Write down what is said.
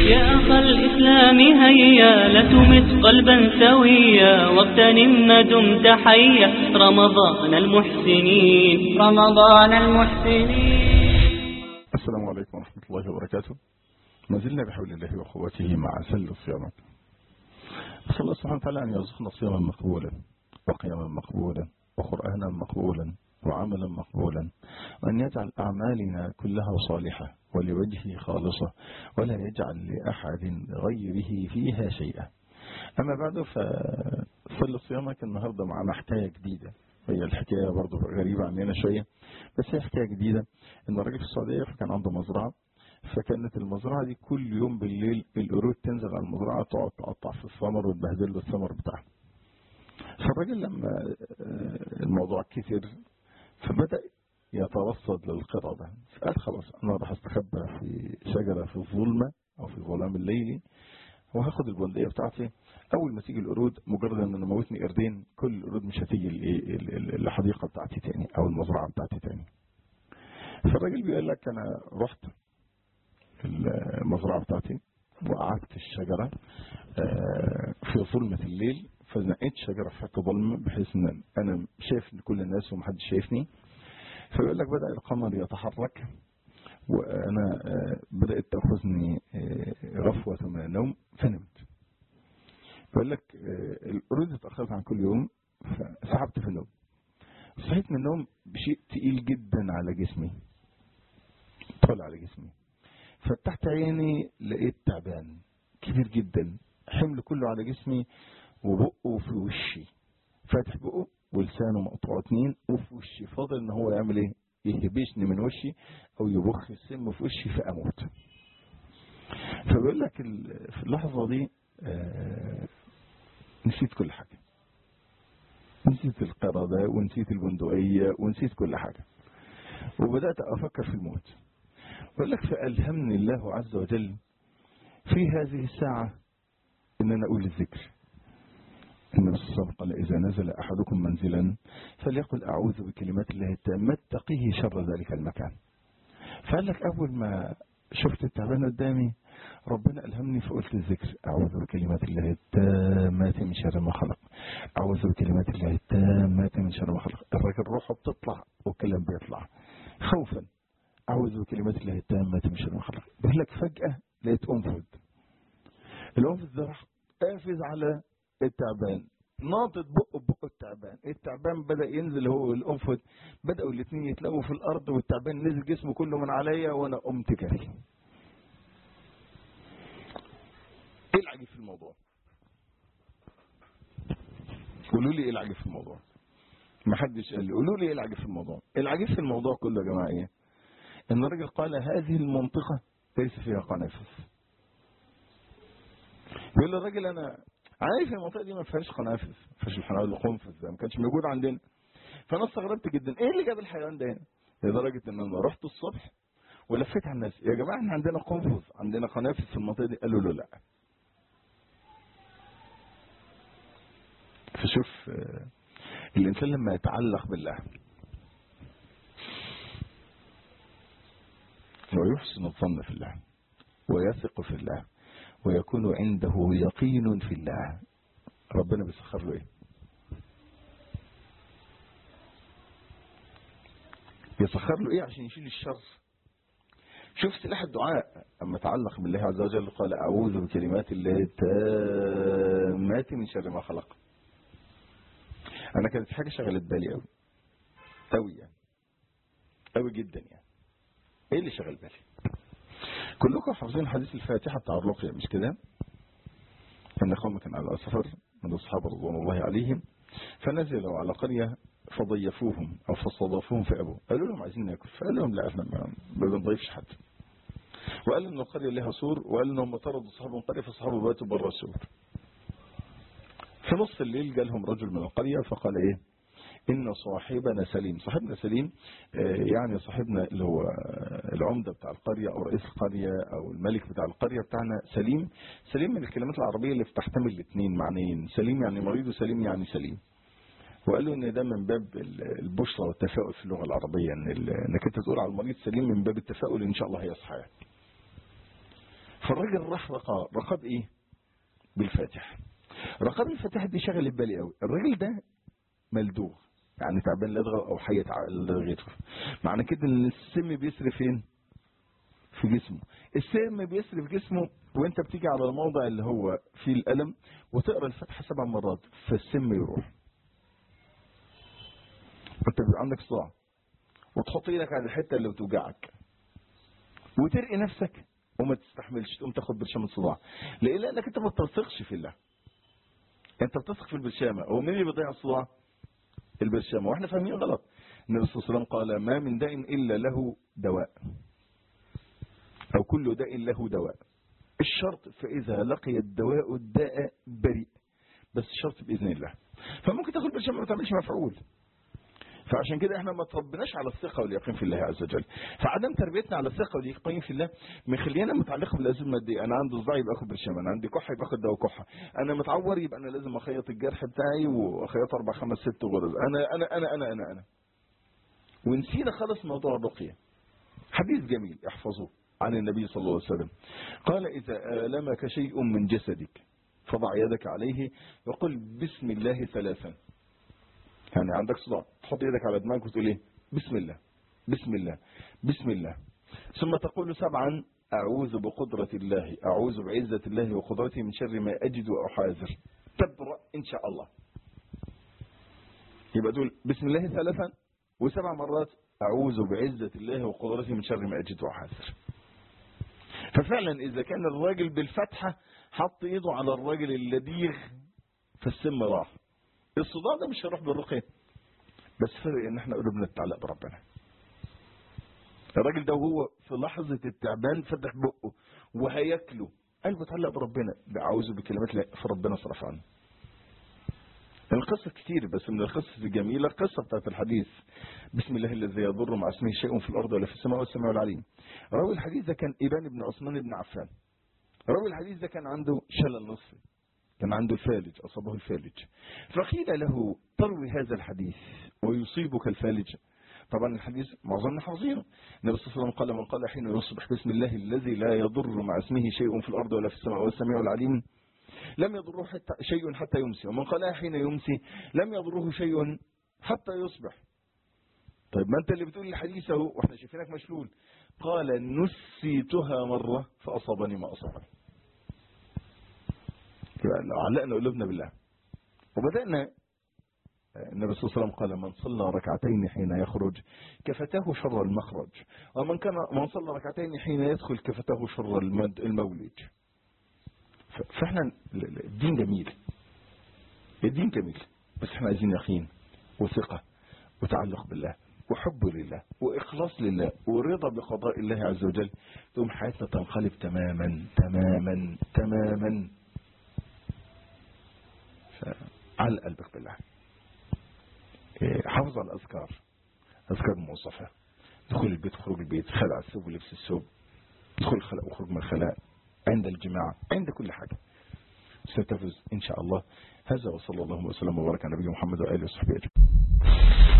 يا أخ الإسلام هيا لا تمت قلبا سويا واغتنم ما دمت حيا رمضان المحسنين رمضان المحسنين السلام عليكم ورحمة الله وبركاته ما زلنا بحول الله وقوته مع سل الصيامات أسأل الله سبحانه وتعالى أن يرزقنا صياما مقبولا وقياما مقبولا وقرآنا مقبولا وعملا مقبولا وأن يجعل أعمالنا كلها صالحة ولوجهه خالصة ولا يجعل لأحد غيره فيها شيئا أما بعد فصل صيامك النهاردة معنا حكاية جديدة هي الحكاية برضو غريبة عننا شوية بس هي حكاية جديدة إن الراجل في السعودية فكان عنده مزرعة فكانت المزرعة دي كل يوم بالليل القرود تنزل على المزرعة تقعد تقطع في الثمر وتبهدل له الثمر بتاعها فالراجل لما الموضوع كتر فبدأ يترصد للقردة فقال خلاص أنا راح استخبى في شجرة في الظلمة أو في ظلام الليل وهاخد البندقية بتاعتي أول ما تيجي القرود مجرد أن أنا موتني قردين كل القرود مش هتيجي الحديقة بتاعتي تاني أو المزرعة بتاعتي تاني فالراجل بيقول لك أنا رحت في المزرعة بتاعتي وقعدت الشجرة في ظلمة الليل فنقيت شجرة في حتة ظلمة بحيث ان انا شايف كل الناس ومحدش شايفني فيقول لك بدأ القمر يتحرك وانا بدأت تأخذني غفوة من النوم فنمت بيقول لك القرود اتأخرت عن كل يوم فسحبت في النوم صحيت من النوم بشيء تقيل جدا على جسمي طال على جسمي فتحت عيني لقيت تعبان كبير جدا حمل كله على جسمي وبقه في وشي فاتح بقه ولسانه مقطوع اتنين وفي وشي فاضل ان هو يعمل ايه يهبشني من وشي او يبخ السم في وشي فاموت فبيقول لك في اللحظة دي آه نسيت كل حاجة نسيت القردة ونسيت البندقية ونسيت كل حاجة وبدأت أفكر في الموت بيقول لك فألهمني الله عز وجل في هذه الساعة ان انا اقول الذكر النبي صلى الله عليه وسلم قال إذا نزل أحدكم منزلا فليقل أعوذ بكلمات الله التامة تقيه شر ذلك المكان فقال لك أول ما شفت التعبان قدامي ربنا ألهمني فقلت الذكر أعوذ بكلمات الله التامات من شر ما خلق أعوذ بكلمات الله التامات من شر ما خلق الراجل روحه بتطلع والكلام بيطلع خوفا أعوذ بكلمات الله التامات من شر ما خلق بيقول لك فجأة لقيت أنفذ الأنفذ ده راح قافز على التعبان ناطط بقه بقه التعبان التعبان بدأ ينزل هو والأنفذ بدأوا الاثنين يتلاقوا في الأرض والتعبان نزل جسمه كله من عليا وأنا قمت جري ايه العجيب في الموضوع قولوا لي ايه العجيب في الموضوع ما حدش قال لي قولوا لي ايه العجيب في الموضوع العجيب في الموضوع كله يا جماعه ايه ان الراجل قال هذه المنطقه ليس فيها قنافس يقول له الراجل انا عارف المنطقه دي ما فيهاش قنافس ما فيهاش الحيوان القنفذ ده ما كانش موجود عندنا فانا استغربت جدا ايه اللي جاب الحيوان ده هنا لدرجه ان انا رحت الصبح ولفيت على الناس يا جماعه احنا عندنا قنفذ عندنا قنافس في المنطقه دي قالوا له لا فشوف الانسان لما يتعلق بالله ويحسن الظن في الله ويثق في الله ويكون عنده يقين في الله ربنا بيسخر له ايه يسخر له ايه عشان يشيل الشر شوف سلاح الدعاء اما تعلق بالله عز وجل قال اعوذ بكلمات الله التامات من شر ما خلق انا كانت حاجه شغلت بالي قوي قوي يعني قوي جدا يعني ايه اللي شغل بالي كلكم حافظين حديث الفاتحة بتاع الرقية مش كده ان قوم كان على سفر من اصحاب رضوان الله عليهم فنزلوا على قرية فضيفوهم او فاستضافوهم فابوا قالوا لهم عايزين ناكل فقال لهم لا احنا ما بنضيفش حد وقال ان القرية لها سور وقال انهم طردوا صحابهم قرية فصحابه باتوا بره السور في نص الليل جالهم رجل من القرية فقال ايه إن صاحبنا سليم صاحبنا سليم يعني صاحبنا اللي هو العمدة بتاع القرية أو رئيس القرية أو الملك بتاع القرية بتاعنا سليم سليم من الكلمات العربية اللي بتحتمل الاثنين معنيين سليم يعني مريض وسليم يعني سليم وقالوا ان ده من باب البشرى والتفاؤل في اللغة العربية ان انك انت تقول على المريض سليم من باب التفاؤل ان شاء الله هيصحى فالراجل راح رقى رقى بايه بالفاتح رقى بالفاتح دي شغل بالي قوي الراجل ده ملدوغ يعني تعبان لدغه او حيه لدغته معنى كده ان السم بيسري فين في جسمه السم بيسري في جسمه وانت بتيجي على الموضع اللي هو فيه الالم وتقرا الفتحه سبع مرات فالسم يروح انت بيبقى عندك صداع وتحط ايدك على الحته اللي بتوجعك وترقي نفسك وما تستحملش تقوم تاخد برشام الصداع ليه لانك انت ما بتثقش في الله انت بتثق في البرشامه هو مين اللي بيضيع الصداع البرشامه واحنا فاهمين غلط النبي صلى الله عليه وسلم قال ما من داء الا له دواء او كل داء له دواء الشرط فاذا لقي الدواء الداء بريء بس الشرط باذن الله فممكن تاخد برشامه ما تعملش مفعول فعشان كده احنا ما تربناش على الثقه واليقين في الله عز وجل فعدم تربيتنا على الثقه واليقين في الله مخلينا متعلقه بالازمه الماديه انا عندي صداع يبقى اخد برشام انا عندي كحه يبقى اخد دواء كحه انا متعور يبقى انا لازم اخيط الجرح بتاعي واخيط اربع خمس ست غرز انا انا انا انا انا انا ونسينا خالص موضوع الرقيه حديث جميل احفظوه عن النبي صلى الله عليه وسلم قال اذا المك شيء من جسدك فضع يدك عليه وقل بسم الله ثلاثا يعني عندك صداع تحط ايدك على دماغك وتقول ايه بسم الله بسم الله بسم الله ثم تقول سبعا اعوذ بقدرة الله اعوذ بعزة الله وقدرته من شر ما اجد واحاذر تبرأ ان شاء الله يبقى تقول بسم الله ثلاثا وسبع مرات اعوذ بعزة الله وقدرته من شر ما اجد واحاذر ففعلا اذا كان الراجل بالفتحة حط ايده على الراجل اللديغ فالسم راح الصداع ده مش هيروح بالرقية بس فرق ان احنا قلوبنا تتعلق بربنا الراجل ده وهو في لحظة التعبان فتح بقه وهياكله قلبه اتعلق بربنا اعوذ بكلمات لا فربنا صرف عنه القصة كتير بس من القصص الجميلة القصة بتاعت الحديث بسم الله الذي يضر مع اسمه شيء في الأرض ولا في السماء والسماء العليم راوي الحديث ده كان إبان بن عثمان بن عفان راوي الحديث ده كان عنده شلل نصفي كان عنده الفالج أصابه الفالج فقيل له تروي هذا الحديث ويصيبك الفالج طبعا الحديث معظمنا حافظينه النبي صلى الله عليه وسلم قال من قال حين يصبح بسم الله الذي لا يضر مع اسمه شيء في الأرض ولا في السماء والسميع العليم لم يضره حتى شيء حتى يمسي ومن قال حين يمسي لم يضره شيء حتى يصبح طيب ما انت اللي بتقول الحديث اهو واحنا شايفينك مشلول قال نسيتها مرة فأصابني ما أصابني علقنا قلوبنا بالله وبدأنا النبي صلى الله عليه وسلم قال من صلى ركعتين حين يخرج كفتاه شر المخرج ومن كان من صلى ركعتين حين يدخل كفتاه شر المولج فاحنا الدين جميل الدين جميل بس احنا عايزين يقين وثقة وتعلق بالله وحب لله وإخلاص لله ورضا بقضاء الله عز وجل تقوم حياتنا تنقلب تماما تماما تماما على قلبك بالله حافظ على الأذكار أذكار موصفة دخول البيت خروج البيت خلع الثوب ولبس الثوب دخول الخلاء وخروج من الخلاء عند الجماعة عند كل حاجة ستفوز إن شاء الله هذا وصلى الله وسلم وبارك على نبينا محمد وآله وصحبه أجمعين